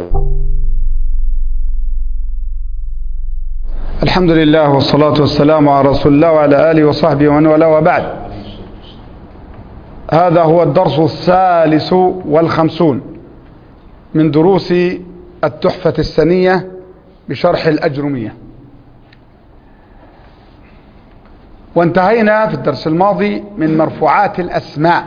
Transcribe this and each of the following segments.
الحمد لله والصلاة والسلام على رسول الله وعلى آله وصحبه ومن والاه وبعد هذا هو الدرس الثالث والخمسون من دروس التحفة السنية بشرح الأجرمية وانتهينا في الدرس الماضي من مرفوعات الأسماء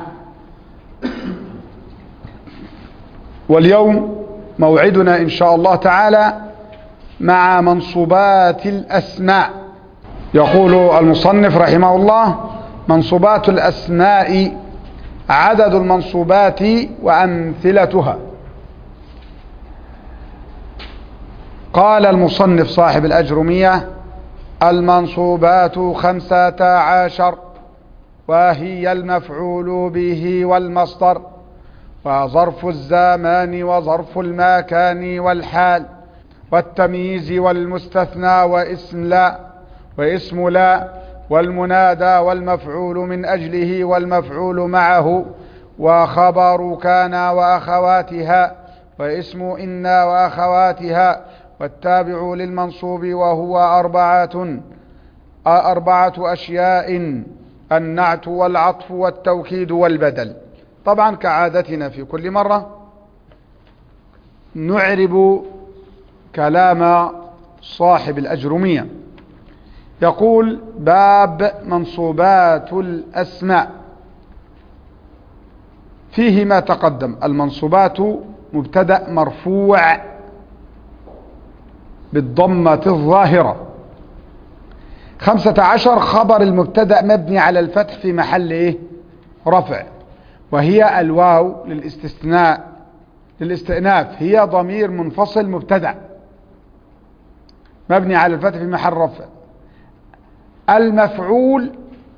واليوم موعدنا إن شاء الله تعالى مع منصوبات الأسماء يقول المصنف رحمه الله منصوبات الأسماء عدد المنصوبات وأمثلتها قال المصنف صاحب الأجرمية المنصوبات خمسة عشر وهي المفعول به والمصدر وظرف الزمان وظرف المكان والحال والتمييز والمستثنى واسم لا واسم لا والمنادى والمفعول من أجله والمفعول معه وخبر كان وأخواتها واسم إن وأخواتها والتابع للمنصوب وهو أربعة أربعة أشياء النعت والعطف والتوكيد والبدل طبعا كعادتنا في كل مرة نعرب كلام صاحب الأجرمية يقول باب منصوبات الأسماء فيه ما تقدم المنصوبات مبتدأ مرفوع بالضمة الظاهرة خمسة عشر خبر المبتدأ مبني على الفتح في محل إيه؟ رفع وهي الواو للاستثناء للاستئناف هي ضمير منفصل مبتدأ مبني على الفتح في محل رفع المفعول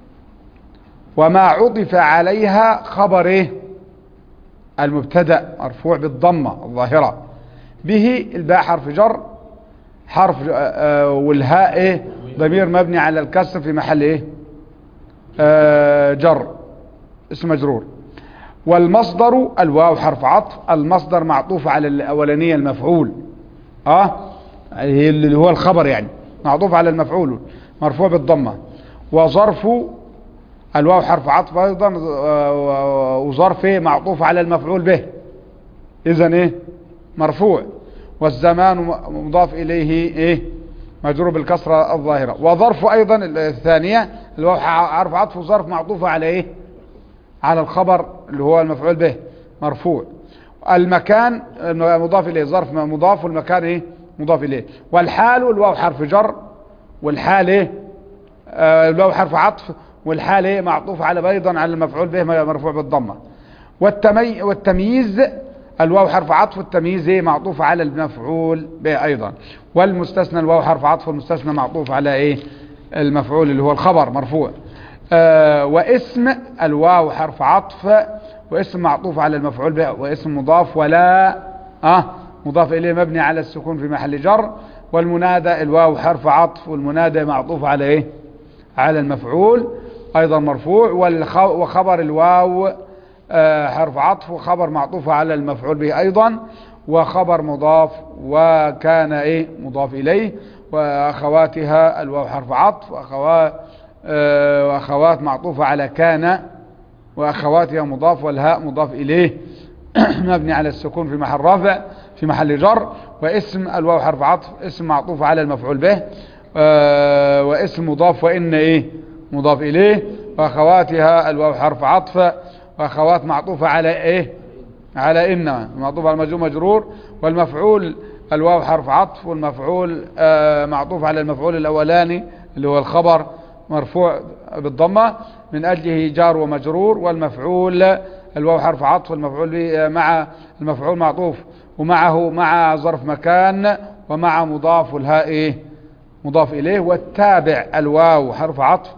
وما عطف عليها خبر ايه المبتدا مرفوع بالضمه الظاهره به الباء حرف جر حرف آه والهاء ايه ضمير مبني على الكسر في محل ايه آه جر اسم مجرور والمصدر الواو حرف عطف المصدر معطوف على الاولانيه المفعول اه اللي هو الخبر يعني معطوف على المفعول مرفوع بالضمه وظرف الواو حرف عطف ايضا وظرف ايه معطوف على المفعول به اذا ايه مرفوع والزمان مضاف اليه ايه مجرور بالكسره الظاهره وظرف ايضا الثانيه الواو حرف عطف وظرف معطوف على ايه على الخبر اللي هو المفعول به مرفوع المكان مضاف اليه ظرف مضاف والمكان ايه مضاف اليه والحال الواو حرف جر والحال ايه آه الواو حرف عطف والحال ايه معطوف على ايضا على المفعول به مرفوع بالضمه والتمي والتمييز الواو حرف عطف والتمييز ايه معطوف على المفعول به ايضا والمستثنى الواو حرف عطف والمستثنى معطوف على ايه المفعول اللي هو الخبر مرفوع آه واسم الواو حرف عطف واسم معطوف على المفعول به واسم مضاف ولا اه مضاف اليه مبني على السكون في محل جر والمنادى الواو حرف عطف والمنادى معطوف على ايه على المفعول ايضا مرفوع وخبر الواو آه حرف عطف وخبر معطوف على المفعول به ايضا وخبر مضاف وكان ايه مضاف اليه واخواتها الواو حرف عطف واخوات آه واخوات معطوفه على كان واخواتها مضاف والهاء مضاف اليه مبني على السكون في محل رفع في محل جر واسم الواو حرف عطف اسم معطوف على المفعول به آه واسم مضاف وان ايه مضاف اليه واخواتها الواو حرف عطف واخوات معطوفه على ايه على ان معطوف على مجرور مجرور والمفعول الواو حرف عطف والمفعول آه معطوف على المفعول الاولاني اللي هو الخبر مرفوع بالضمه من اجله جار ومجرور والمفعول الواو حرف عطف والمفعول به مع المفعول معطوف ومعه مع ظرف مكان ومع مضاف الهاء ايه مضاف اليه والتابع الواو حرف عطف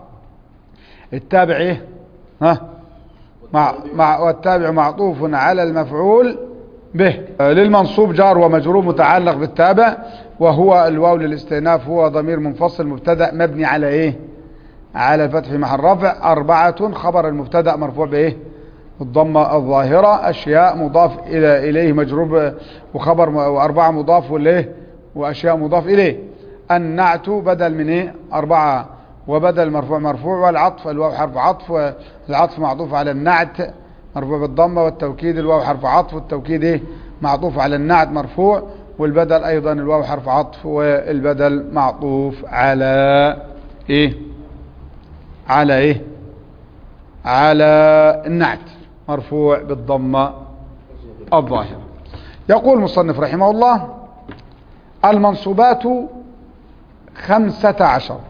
التابع ايه ها مع مع والتابع معطوف على المفعول به للمنصوب جار ومجرور متعلق بالتابع وهو الواو للاستئناف هو ضمير منفصل مبتدا مبني على ايه على الفتح في محل رفع أربعة خبر المبتدا مرفوع بايه الضمة الظاهرة أشياء مضاف إلى إليه مجرور وخبر م- وأربعة مضاف والإيه وأشياء مضاف إليه النعت بدل من إيه أربعة وبدل مرفوع مرفوع والعطف الواو حرف عطف والعطف معطوف على النعت مرفوع بالضمة والتوكيد الواو حرف عطف والتوكيد إيه معطوف على النعت مرفوع والبدل أيضا الواو حرف عطف والبدل معطوف على إيه على إيه على النعت مرفوع بالضمة الظاهرة يقول المصنف رحمه الله المنصوبات خمسة عشر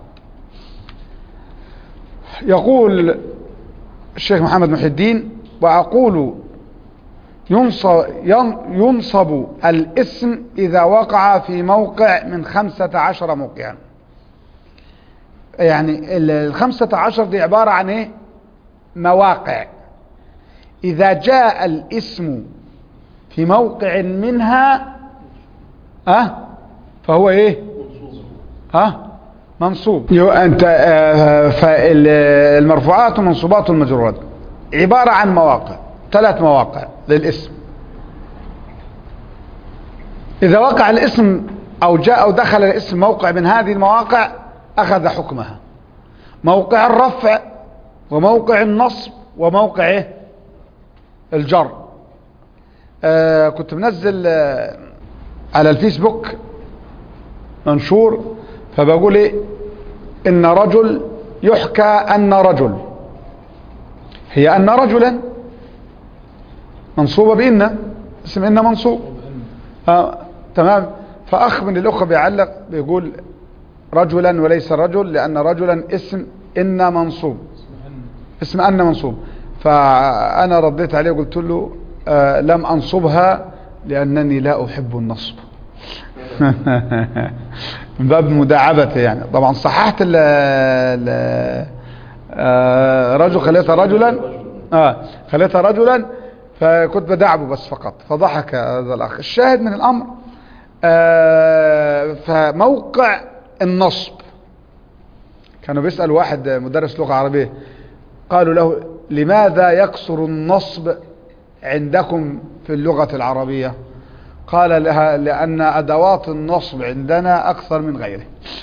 يقول الشيخ محمد محي الدين وأقول ينصب, ينصب الاسم إذا وقع في موقع من خمسة عشر موقعا يعني ال- الخمسة عشر دي عبارة عن ايه مواقع إذا جاء الاسم في موقع منها أه فهو ايه ها منصوب يو انت آه، فالمرفوعات والمنصوبات والمجرورات عبارة عن مواقع ثلاث مواقع للاسم إذا وقع الاسم أو جاء أو دخل الاسم موقع من هذه المواقع أخذ حكمها موقع الرفع وموقع النصب وموقع إيه؟ الجر آه كنت منزل آه على الفيسبوك منشور فبقول ايه ان رجل يحكى ان رجل هي ان رجلا منصوبة بإن اسم إن منصوب آه تمام فأخ من الأخوة بيعلق بيقول رجلا وليس رجل لأن رجلا اسم إن منصوب اسم أن منصوب فأنا رديت عليه وقلت له آه لم أنصبها لأنني لا أحب النصب من باب مداعبته يعني طبعا صححت ال ال آه، رجل خليتها رجلا اه خليتها رجلا فكنت بدعبه بس فقط فضحك هذا الاخ الشاهد من الامر آه، فموقع النصب كانوا بيسأل واحد مدرس لغة عربية قالوا له لماذا يكسر النصب عندكم في اللغة العربية قال لها لأن أدوات النصب عندنا أكثر من غيره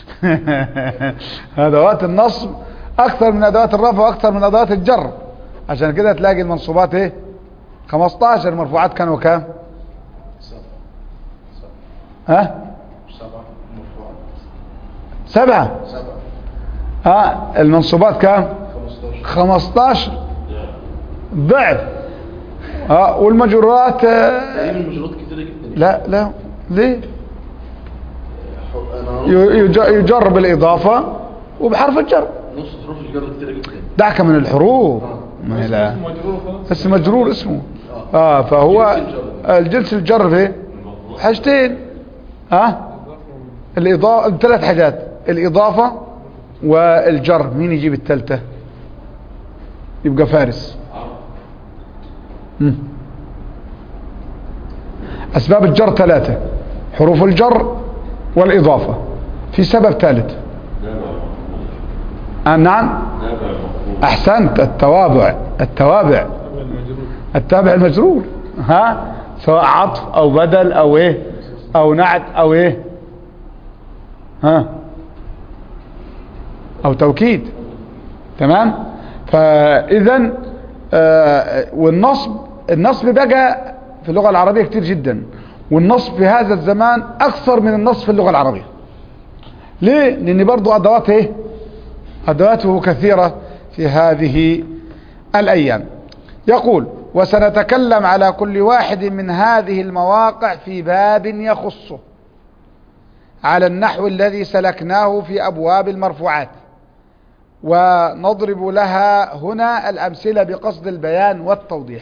أدوات النصب أكثر من أدوات الرفع وأكثر من أدوات الجر عشان كده تلاقي المنصوبات إيه 15 مرفوعات كانوا كام ها سبعة ها المنصوبات كام 15 ضعف ها والمجرورات آه، تقريبا المجرات كتيرة جدا لا لا ليه انا ي- يج- يجر بالإضافة وبحرف الجر نص حروف الجر كتيرة جدا دعك من الحروف ما لا بس مجرور اسمه اه فهو الجنس الجر في حاجتين ها الإضافة ثلاث حاجات الإضافة والجر مين يجيب الثالثة يبقى فارس مم. أسباب الجر ثلاثة حروف الجر والإضافة في سبب ثالث آه نعم أحسنت التوابع التوابع التابع المجرور ها سواء عطف أو بدل أو إيه أو نعت أو إيه ها أو توكيد تمام فإذا آه والنصب النصب بقى في اللغة العربية كتير جدا والنصب في هذا الزمان أكثر من النصب في اللغة العربية ليه؟ لأن برضو أدوات إيه؟ أدواته كثيرة في هذه الأيام يقول وسنتكلم على كل واحد من هذه المواقع في باب يخصه على النحو الذي سلكناه في أبواب المرفوعات ونضرب لها هنا الأمثلة بقصد البيان والتوضيح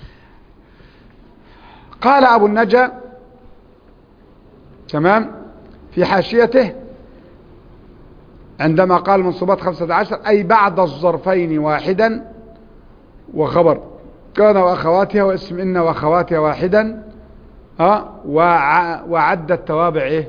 قال أبو النجا تمام في حاشيته عندما قال منصوبات خمسة عشر أي بعد الظرفين واحدا وخبر كان وأخواتها واسم إن وأخواتها واحدا أه وع وعد التوابع إيه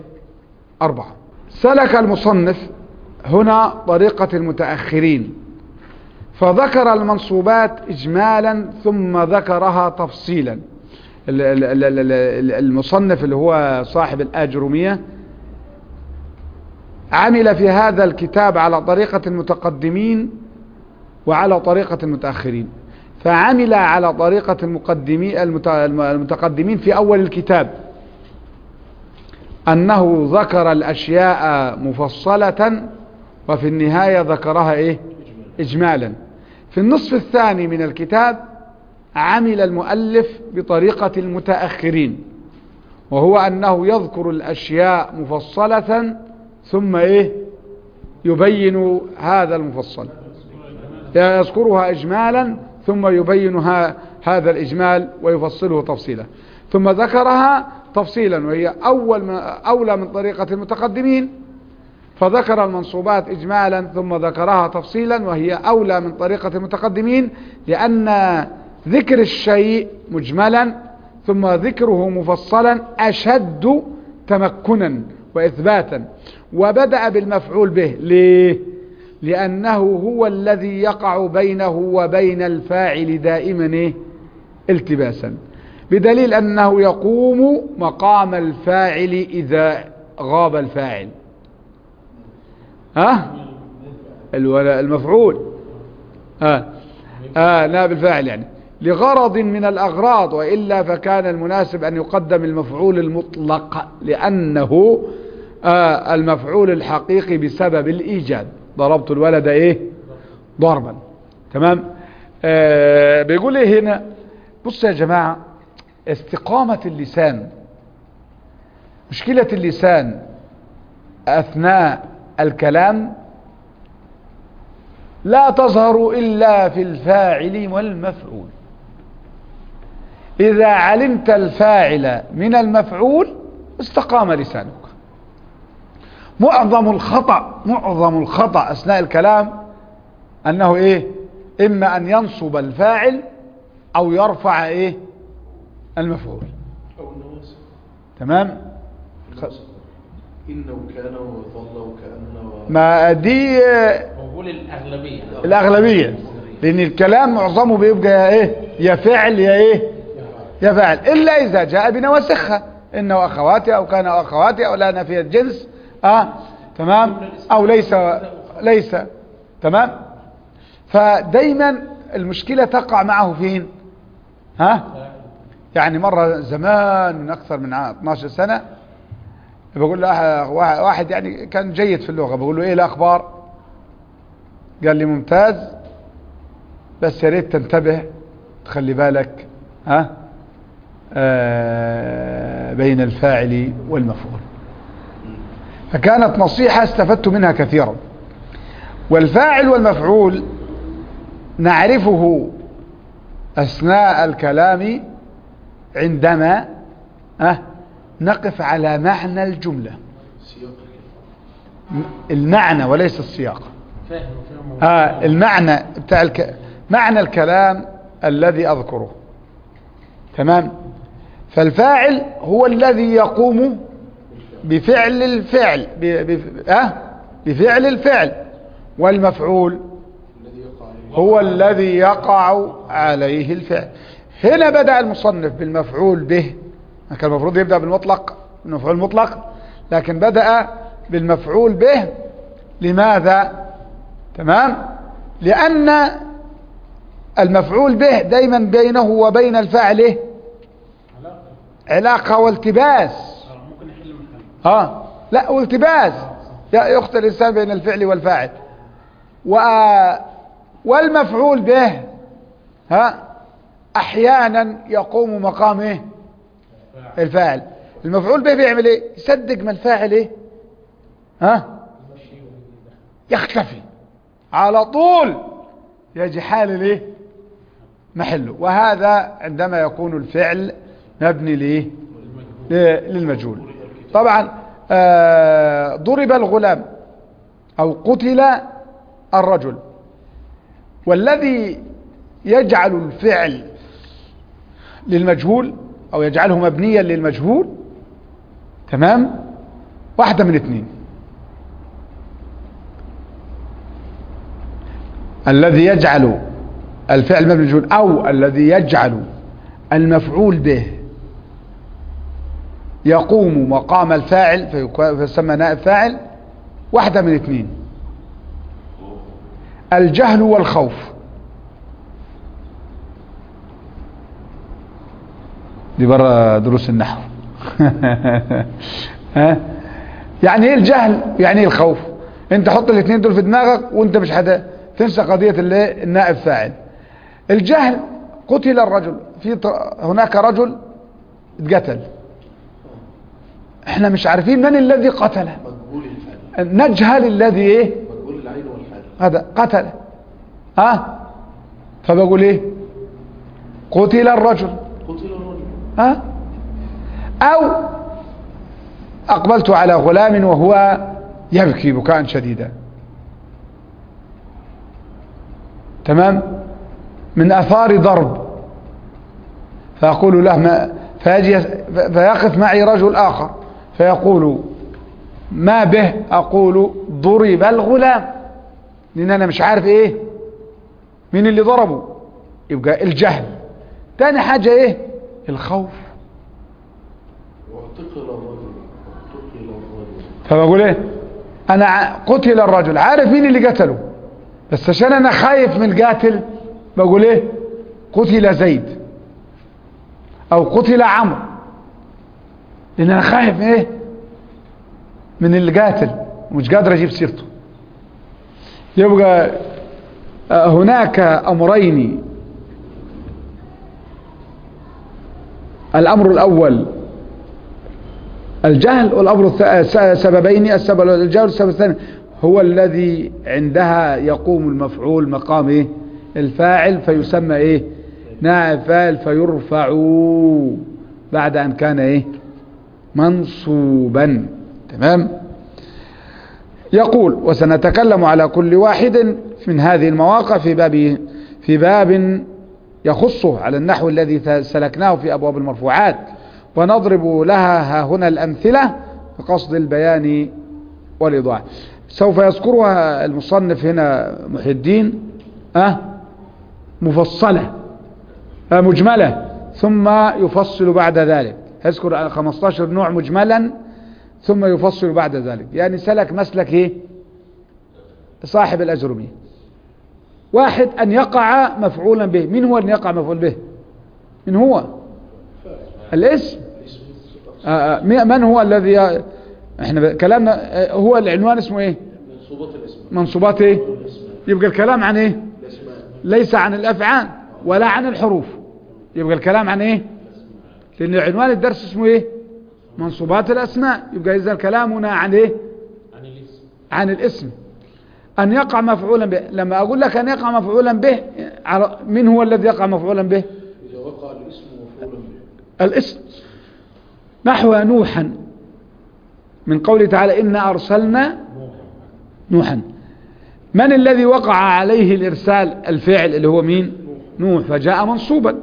أربعة سلك المصنف هنا طريقة المتأخرين فذكر المنصوبات إجمالا ثم ذكرها تفصيلا ال- ال- ال- ال- ال- المصنف اللي هو صاحب الآجرومية عمل في هذا الكتاب على طريقة المتقدمين وعلى طريقة المتأخرين فعمل على طريقة المقدمين المت- المتقدمين في أول الكتاب أنه ذكر الأشياء مفصلة وفي النهاية ذكرها إيه إجمالا في النصف الثاني من الكتاب عمل المؤلف بطريقة المتأخرين وهو أنه يذكر الأشياء مفصلة ثم إيه يبين هذا المفصل يذكرها إجمالا ثم يبين ها- هذا الإجمال ويفصله تفصيلا ثم ذكرها تفصيلا وهي أول من أولى من طريقة المتقدمين فذكر المنصوبات إجمالا ثم ذكرها تفصيلا وهي أولى من طريقة المتقدمين لأن ذكر الشيء مجملا ثم ذكره مفصلا أشد تمكنا وإثباتا وبدأ بالمفعول به ليه؟ لأنه هو الذي يقع بينه وبين الفاعل دائما إيه؟ التباسا بدليل أنه يقوم مقام الفاعل إذا غاب الفاعل ها الولا- المفعول ها آه نائب الفاعل يعني لغرض من الأغراض وإلا فكان المناسب أن يقدم المفعول المطلق لأنه آه المفعول الحقيقي بسبب الإيجاد ضربت الولد إيه ضربا تمام آه بيقول إيه هنا بص يا جماعة استقامة اللسان مشكلة اللسان أثناء الكلام لا تظهر إلا في الفاعل والمفعول إذا علمت الفاعل من المفعول استقام لسانك معظم الخطأ معظم الخطأ أثناء الكلام أنه إيه إما أن ينصب الفاعل أو يرفع إيه المفعول أو النواسخ تمام النواسخ. إن وكان وظل وكأن و... ما دي بقول الأغلبية الأغلبية لأن الكلام معظمه بيبقى يا إيه يا فعل يا إيه يا فعل إلا إذا جاء بنواسخها إنه أخواتي أو كان أخواتي أو لا نفي الجنس آه تمام أو ليس ليس تمام فدايما المشكلة تقع معه فين ها يعني مرة زمان من أكثر من ع- 12 سنة بقول له أح- واحد واحد يعني كان جيد في اللغة بقول له إيه الأخبار قال لي ممتاز بس يا ريت تنتبه تخلي بالك ها آه بين الفاعل والمفعول فكانت نصيحة استفدت منها كثيرا والفاعل والمفعول نعرفه أثناء الكلام عندما أه نقف على معنى الجملة سياق المعنى وليس السياق فاهم فاهم آه المعنى بتاع الك... معنى الكلام الذي أذكره تمام فالفاعل هو الذي يقوم بفعل الفعل ب... ب... آه بفعل الفعل والمفعول الذي يقع عليه هو الذي يقع عليه الفعل هنا بدأ المصنف بالمفعول به كان المفروض يبدأ بالمطلق المفعول المطلق لكن بدأ بالمفعول به لماذا تمام لأن المفعول به دايما بينه وبين الفاعل إيه؟ علاقة والتباس ممكن نحل محل ها لا والتباس يخطئ الإنسان بين الفعل والفاعل و والمفعول به ها أحيانا يقوم مقام إيه الفاعل المفعول به بيعمل إيه يصدق ما الفاعل إيه ها يختفي على طول يجي حال الايه محله وهذا عندما يكون الفعل مبني ليه ل- للمجهول طبعا آه، ضرب الغلام او قتل الرجل والذي يجعل الفعل للمجهول او يجعله مبنيا للمجهول تمام واحدة من اثنين الذي يجعل الفعل مبني للمجهول أو الذي يجعل المفعول به يقوم مقام الفاعل فيكو- فيسمى نائب فاعل واحدة من اثنين الجهل والخوف دي برا دروس النحو ها يعني ايه الجهل يعني ايه الخوف انت حط الاثنين دول في دماغك وانت مش حدا تنسى قضية اللي النائب فاعل الجهل قتل الرجل في ط- هناك رجل اتقتل احنا مش عارفين من الذي قتله مجهول الفعل نجهل الذي ايه مجهول العين والحال هذا قتل ها فبقول ايه قتل الرجل قتل الرجل ها او اقبلت على غلام وهو يبكي بكاء شديدا تمام من اثار ضرب فاقول له ما فيجي فيقف معي رجل اخر فيقول ما به اقول ضرب الغلام لان انا مش عارف ايه مين اللي ضربه يبقى الجهل تاني حاجة ايه الخوف واعتقل الرجل اعتقل الرجل فبقول ايه انا ع- قتل الرجل عارف مين اللي قتله بس عشان انا خايف من القاتل بقول ايه قتل زيد او قتل عمرو لان انا خايف من ايه من القاتل ومش قادر اجيب سيرته يبقى آه، هناك امرين الامر الاول الجهل والأمر الث- س- سببين السبب الجهل والسبب الثاني هو الذي عندها يقوم المفعول مقام إيه؟ الفاعل فيسمى إيه نائب فاعل فيرفع بعد أن كان إيه منصوبا تمام يقول وسنتكلم على كل واحد من هذه المواقع في باب في باب يخصه على النحو الذي سلكناه في أبواب المرفوعات ونضرب لها ها هنا الأمثلة بقصد البيان والإيضاح سوف يذكرها المصنف هنا محي الدين أه مفصلة أه مجملة ثم يفصل بعد ذلك يذكر 15 نوع مجملا ثم يفصل بعد ذلك يعني سلك مسلك ايه صاحب الأجرمية واحد أن يقع مفعولا به من هو أن يقع مفعول به من هو الاسم آه، آه، مي- من هو الذي ي- احنا ب- كلامنا آه، هو العنوان اسمه ايه منصوبات الاسماء منصوبات ايه الاسماء يبقى الكلام عن ايه الاسماء ليس عن الافعال ولا عن الحروف يبقى الكلام عن ايه لان عنوان الدرس اسمه ايه منصوبات الاسماء يبقى اذا كلامنا عن ايه عن الاسم عن الاسم ان يقع مفعولا به لما اقول لك ان يقع مفعولا به على- من هو الذي يقع مفعولا به اذا وقع الاسم مفعولا به الاسم نحو نوحا من قوله تعالى إنا أرسلنا نوحا من الذي وقع عليه الإرسال الفعل اللي هو مين نوح فجاء منصوبا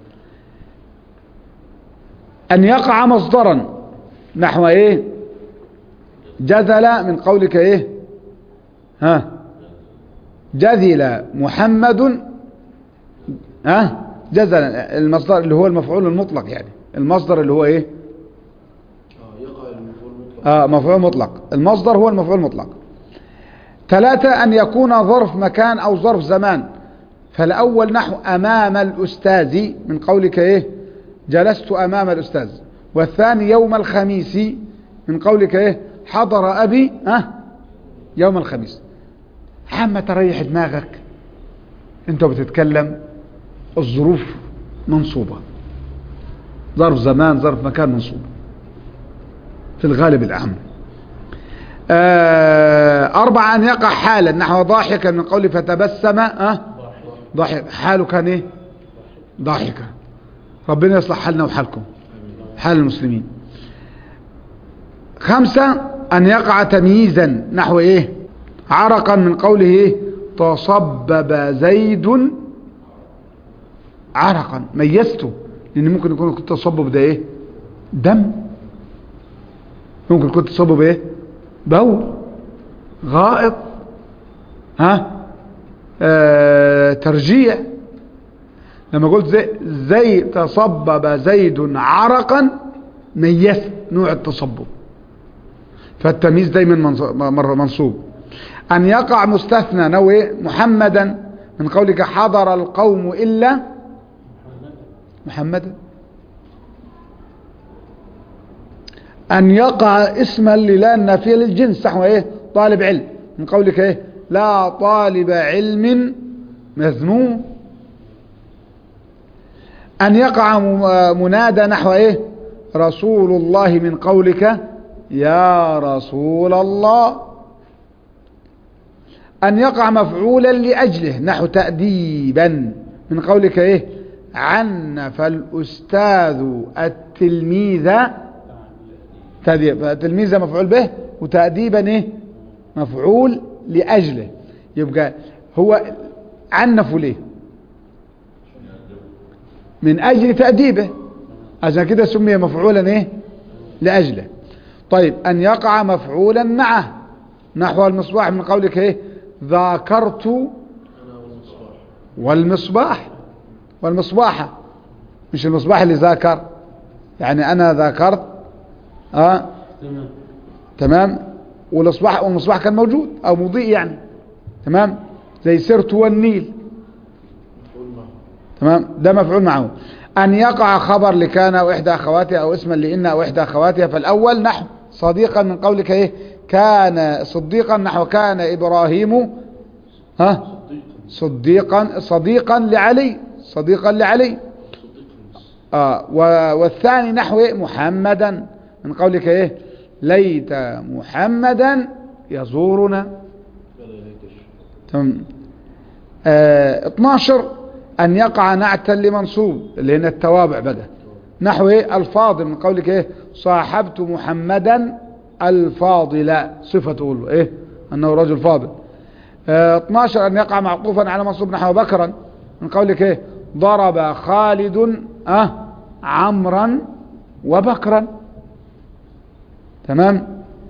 أن يقع مصدرا نحو إيه جذل من قولك إيه ها جذل محمد ها جزل المصدر اللي هو المفعول المطلق يعني المصدر اللي هو ايه اه يقع المفعول المطلق اه مفعول مطلق المصدر هو المفعول المطلق ثلاثة أن يكون ظرف مكان أو ظرف زمان فالأول نحو أمام الأستاذ من قولك إيه جلست أمام الأستاذ والثاني يوم الخميس من قولك إيه حضر أبي أه يوم الخميس حامة تريح دماغك انت بتتكلم الظروف منصوبة ظرف زمان ظرف مكان منصوب في الغالب الأهم آه أربعة أن يقع حالا نحو ضاحكا من قول فتبسم أه ضاحك حاله كان إيه ضاحكا ربنا يصلح حالنا وحالكم حال المسلمين خمسة أن يقع تمييزا نحو إيه عرقا من قوله إيه تصبب زيد عرقا ميزته لأن ممكن يكون كنت تصبب ده إيه دم ممكن كنت تصبب إيه بول غائط ها آه ترجيع لما قلت زي, زي تصبب زيد عرقا ميزت نوع التصبب فالتمييز دايما منص- مر- منصوب أن يقع مستثنى نوي محمدا من قولك حضر القوم إلا محمدا أن يقع اسما للا النافية للجنس نحو إيه طالب علم من قولك إيه لا طالب علم مذموم أن يقع م- منادى نحو إيه رسول الله من قولك يا رسول الله أن يقع مفعولا لأجله نحو تأديبا من قولك إيه عنف الأستاذ التلميذ تأديب التلميذ مفعول به وتأديبا إيه مفعول لأجله يبقى هو عنفوا ليه من أجل تأديبه عشان كده سمي مفعولا إيه لأجله طيب أن يقع مفعولا معه نحو المصباح من قولك إيه ذاكرت أنا والمصباح والمصباح والمصباح مش المصباح اللي ذاكر يعني أنا ذاكرت آه تمام تمام والمصباح والمصباح كان موجود أو مضيء يعني تمام زي سرت والنيل مفعول معه تمام ده مفعول معه أن يقع خبر لكان أو إحدى أخواتها أو اسما لإن أو إحدى أخواتها فالأول نحو صديقا من قولك إيه كان صديقا نحو كان إبراهيم ها صديقا صديقا صديقا لعلي صديقا لعلي صديق الناس آه و- والثاني نحو إيه؟ محمدا من قولك إيه ليت محمدا يزورنا فلا يليتش تمام آه 12 أن يقع نعتا لمنصوب اللي هنا التوابع بقى نحو إيه الفاضل من قولك إيه صاحبت محمدا الفاضل صفته له إيه أنه رجل فاضل آه 12 أن يقع معطوفا على منصوب نحو بكرا من قولك إيه ضرب خالد أه عمرا وبكرا تمام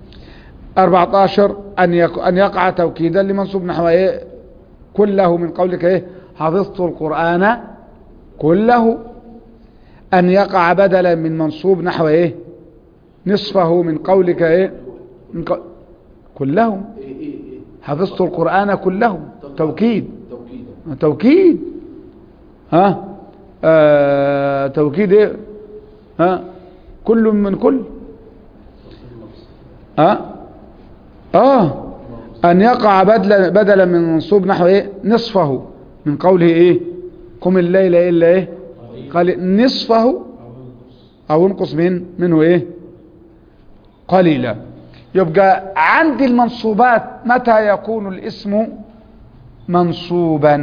14 أن يك... أن يقع توكيدا لمنصوب نحو إيه كله من قولك إيه حفظت القرآن كله أن يقع بدلا من منصوب نحو إيه نصفه من قولك إيه من ق... كله إيه إيه إيه حفظت القرآن كله توكيد توكيدا توكيد ها آه توكيد ايه ها كل من كل ها اه ان يقع بدلا بدلا من منصوب نحو ايه نصفه من قوله ايه قم الليل الا ايه قال نصفه او انقص من منه ايه قليلا يبقى عند المنصوبات متى يكون الاسم منصوبا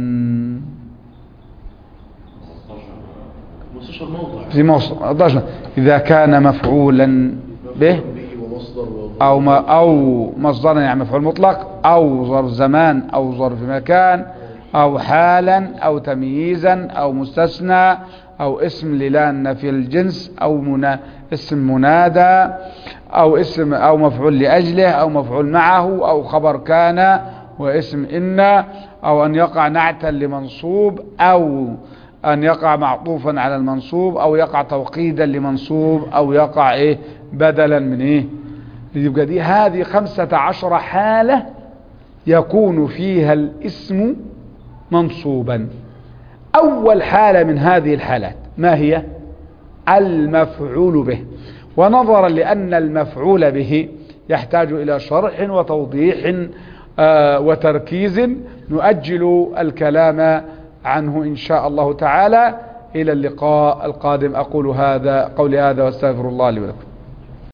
15 موضع في موصل 11 إذا كان مفعولا به به ومصدر و- أو ما أو مصدرا يعني مفعول مطلق أو ظرف زمان أو ظرف مكان أو حالا أو تمييزا أو مستثنى أو اسم للا في الجنس أو منا اسم منادى أو اسم أو مفعول لأجله أو مفعول معه أو خبر كان واسم إن أو أن يقع نعتا لمنصوب أو أن يقع معطوفا على المنصوب أو يقع توقيدا لمنصوب أو يقع إيه بدلا من إيه يبقى دي هذه خمسة عشر حالة يكون فيها الاسم منصوبا أول حالة من هذه الحالات ما هي المفعول به ونظرا لأن المفعول به يحتاج إلى شرح وتوضيح آه، وتركيز نؤجل الكلام عنه إن شاء الله تعالى إلى اللقاء القادم أقول هذا قولي هذا واستغفر الله لي ولكم